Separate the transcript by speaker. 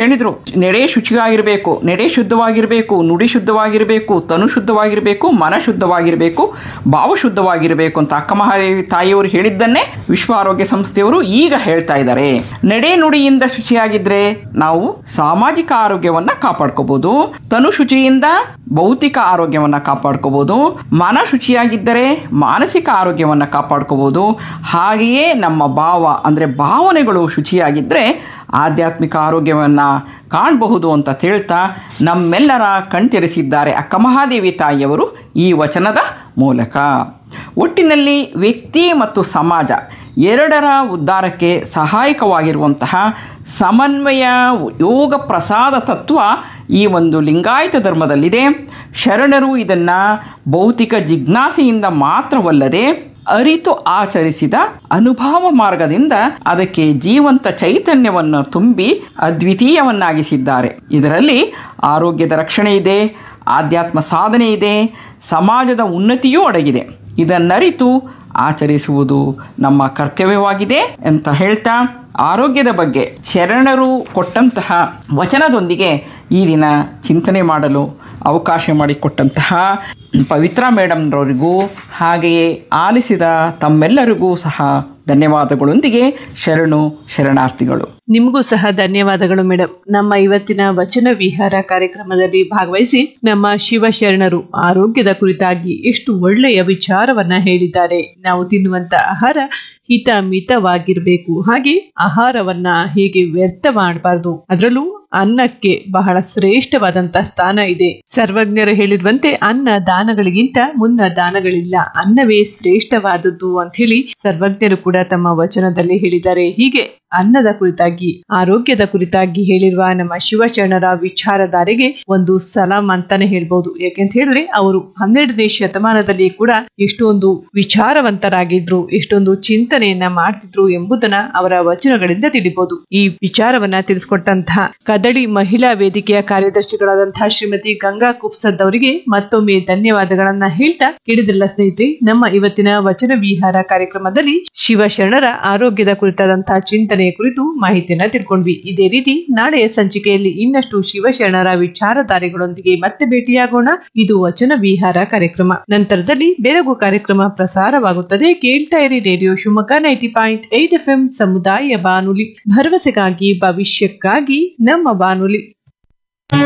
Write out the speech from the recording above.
Speaker 1: ಹೇಳಿದ್ರು ನೆಡೆ ಶುಚಿಯಾಗಿರಬೇಕು ನೆಡೆ ಶುದ್ಧವಾಗಿರಬೇಕು ನುಡಿ ಶುದ್ಧವಾಗಿರಬೇಕು ತನು ಶುದ್ಧವಾಗಿರಬೇಕು ಮನ ಶುದ್ಧವಾಗಿರಬೇಕು ಭಾವ ಶುದ್ಧವಾಗಿರಬೇಕು ಅಂತ ಅಕ್ಕ ಮಹಾದೇವಿ ತಾಯಿಯವರು ಹೇಳಿದ್ದನ್ನೇ ವಿಶ್ವ ಆರೋಗ್ಯ ಸಂಸ್ಥೆಯವರು ಈಗ ಹೇಳ್ತಾ ಇದ್ದಾರೆ ನಡೆ ನುಡಿಯಿಂದ ಶುಚಿಯಾಗಿದ್ರೆ ನಾವು ಸಾಮಾಜಿಕ ಆರೋಗ್ಯವನ್ನ ಕಾಪಾಡ್ಕೋಬಹುದು ತನು ಶುಚಿಯಿಂದ ಭೌತಿಕ ಆರೋಗ್ಯವನ್ನ ಕಾಪಾಡ್ಕೋಬಹುದು ಮನ ಶುಚಿಯಾಗಿದ್ದರೆ ಮಾನಸಿಕ ಆರೋಗ್ಯವನ್ನ ಕಾಪಾಡ್ಕೋಬಹುದು ಹಾಗೆಯೇ ನಮ್ಮ ಭಾವ ಅಂದ್ರೆ ಭಾವನೆಗಳು ಶುಚಿಯಾಗಿದ್ದರೆ ಆಧ್ಯಾತ್ಮಿಕ ಆರೋಗ್ಯವನ್ನ ಕಾಣಬಹುದು ಅಂತ ಹೇಳ್ತಾ ನಮ್ಮೆಲ್ಲರ ಕಣ್ತೆರೆಸಿದ್ದಾರೆ ಅಕ್ಕ ಮಹಾದೇವಿ ತಾಯಿಯವರು ಈ ವಚನದ ಮೂಲಕ ಒಟ್ಟಿನಲ್ಲಿ ವ್ಯಕ್ತಿ ಮತ್ತು ಸಮಾಜ ಎರಡರ ಉದ್ಧಾರಕ್ಕೆ ಸಹಾಯಕವಾಗಿರುವಂತಹ ಸಮನ್ವಯ ಯೋಗ ಪ್ರಸಾದ ತತ್ವ ಈ ಒಂದು ಲಿಂಗಾಯತ ಧರ್ಮದಲ್ಲಿದೆ ಶರಣರು ಇದನ್ನು ಭೌತಿಕ ಜಿಜ್ಞಾಸೆಯಿಂದ ಮಾತ್ರವಲ್ಲದೆ ಅರಿತು ಆಚರಿಸಿದ ಅನುಭವ ಮಾರ್ಗದಿಂದ ಅದಕ್ಕೆ ಜೀವಂತ ಚೈತನ್ಯವನ್ನು ತುಂಬಿ ಅದ್ವಿತೀಯವನ್ನಾಗಿಸಿದ್ದಾರೆ ಇದರಲ್ಲಿ ಆರೋಗ್ಯದ ರಕ್ಷಣೆ ಇದೆ ಆಧ್ಯಾತ್ಮ ಸಾಧನೆ ಇದೆ ಸಮಾಜದ ಉನ್ನತಿಯೂ ಅಡಗಿದೆ ಇದನ್ನರಿತು ಆಚರಿಸುವುದು ನಮ್ಮ ಕರ್ತವ್ಯವಾಗಿದೆ ಅಂತ ಹೇಳ್ತಾ ಆರೋಗ್ಯದ ಬಗ್ಗೆ ಶರಣರು ಕೊಟ್ಟಂತಹ ವಚನದೊಂದಿಗೆ ಈ ದಿನ ಚಿಂತನೆ ಮಾಡಲು ಅವಕಾಶ ಮಾಡಿಕೊಟ್ಟಂತಹ ಪವಿತ್ರ ಮೇಡಮ್ರವರಿಗೂ ಹಾಗೆಯೇ ಆಲಿಸಿದ ತಮ್ಮೆಲ್ಲರಿಗೂ ಸಹ ಧನ್ಯವಾದಗಳೊಂದಿಗೆ ಶರಣು ಶರಣಾರ್ಥಿಗಳು
Speaker 2: ನಿಮಗೂ ಸಹ ಧನ್ಯವಾದಗಳು ಮೇಡಮ್ ನಮ್ಮ ಇವತ್ತಿನ ವಚನ ವಿಹಾರ ಕಾರ್ಯಕ್ರಮದಲ್ಲಿ ಭಾಗವಹಿಸಿ ನಮ್ಮ ಶಿವಶರಣರು ಆರೋಗ್ಯದ ಕುರಿತಾಗಿ ಎಷ್ಟು ಒಳ್ಳೆಯ ವಿಚಾರವನ್ನ ಹೇಳಿದ್ದಾರೆ ನಾವು ತಿನ್ನುವಂತ ಆಹಾರ ಹಿತ ಮಿತವಾಗಿರ್ಬೇಕು ಹಾಗೆ ಆಹಾರವನ್ನ ಹೇಗೆ ವ್ಯರ್ಥ ಮಾಡಬಾರ್ದು ಅದರಲ್ಲೂ ಅನ್ನಕ್ಕೆ ಬಹಳ ಶ್ರೇಷ್ಠವಾದಂತ ಸ್ಥಾನ ಇದೆ ಸರ್ವಜ್ಞರು ಹೇಳಿರುವಂತೆ ಅನ್ನ ದಾನಗಳಿಗಿಂತ ಮುನ್ನ ದಾನಗಳಿಲ್ಲ ಅನ್ನವೇ ಶ್ರೇಷ್ಠವಾದದ್ದು ಅಂತ ಹೇಳಿ ಸರ್ವಜ್ಞರು ಕೂಡ ತಮ್ಮ ವಚನದಲ್ಲಿ ಹೇಳಿದ್ದಾರೆ ಹೀಗೆ ಅನ್ನದ ಕುರಿತಾಗಿ ಆರೋಗ್ಯದ ಕುರಿತಾಗಿ ಹೇಳಿರುವ ನಮ್ಮ ಶಿವಶರಣರ ವಿಚಾರಧಾರೆಗೆ ಒಂದು ಸಲಾಂ ಅಂತಾನೆ ಹೇಳ್ಬೋದು ಯಾಕೆಂತ ಹೇಳಿದ್ರೆ ಅವರು ಹನ್ನೆರಡನೇ ಶತಮಾನದಲ್ಲಿ ಕೂಡ ಎಷ್ಟೊಂದು ವಿಚಾರವಂತರಾಗಿದ್ರು ಎಷ್ಟೊಂದು ಚಿಂತನೆಯನ್ನ ಮಾಡ್ತಿದ್ರು ಎಂಬುದನ್ನ ಅವರ ವಚನಗಳಿಂದ ತಿಳಿಬಹುದು ಈ ವಿಚಾರವನ್ನ ತಿಳಿಸ್ಕೊಟ್ಟಂತಹ ಕದಳಿ ಮಹಿಳಾ ವೇದಿಕೆಯ ಕಾರ್ಯದರ್ಶಿಗಳಾದಂತಹ ಶ್ರೀಮತಿ ಗಂಗಾ ಕುಪ್ಸದ್ ಅವರಿಗೆ ಮತ್ತೊಮ್ಮೆ ಧನ್ಯವಾದಗಳನ್ನ ಹೇಳ್ತಾ ಕೇಳಿದ್ರಲ್ಲ ಸ್ನೇಹಿತರೆ ನಮ್ಮ ಇವತ್ತಿನ ವಚನ ವಿಹಾರ ಕಾರ್ಯಕ್ರಮದಲ್ಲಿ ಶಿವಶರಣರ ಆರೋಗ್ಯದ ಕುರಿತಾದಂತಹ ಚಿಂತನೆಯ ಕುರಿತು ಮಾಹಿತಿಯನ್ನ ತಿಳ್ಕೊಂಡ್ವಿ ಇದೇ ರೀತಿ ನಾಳೆಯ ಸಂಚಿಕೆಯಲ್ಲಿ ಇನ್ನಷ್ಟು ಶಿವಶರಣರ ವಿಚಾರಧಾರೆಗಳೊಂದಿಗೆ ಮತ್ತೆ ಭೇಟಿಯಾಗೋಣ ಇದು ವಚನ ವಿಹಾರ ಕಾರ್ಯಕ್ರಮ ನಂತರದಲ್ಲಿ ಬೆರಗು ಕಾರ್ಯಕ್ರಮ ಪ್ರಸಾರವಾಗುತ್ತದೆ ಕೇಳ್ತಾ ಇರಿ radio Shivamogga ninety point eight F M ಸಮುದಾಯ ಬಾನುಲಿ ಭರವಸೆಗಾಗಿ ಭವಿಷ್ಯಕ್ಕಾಗಿ ನಮ್ಮ ಬಾನುಲಿ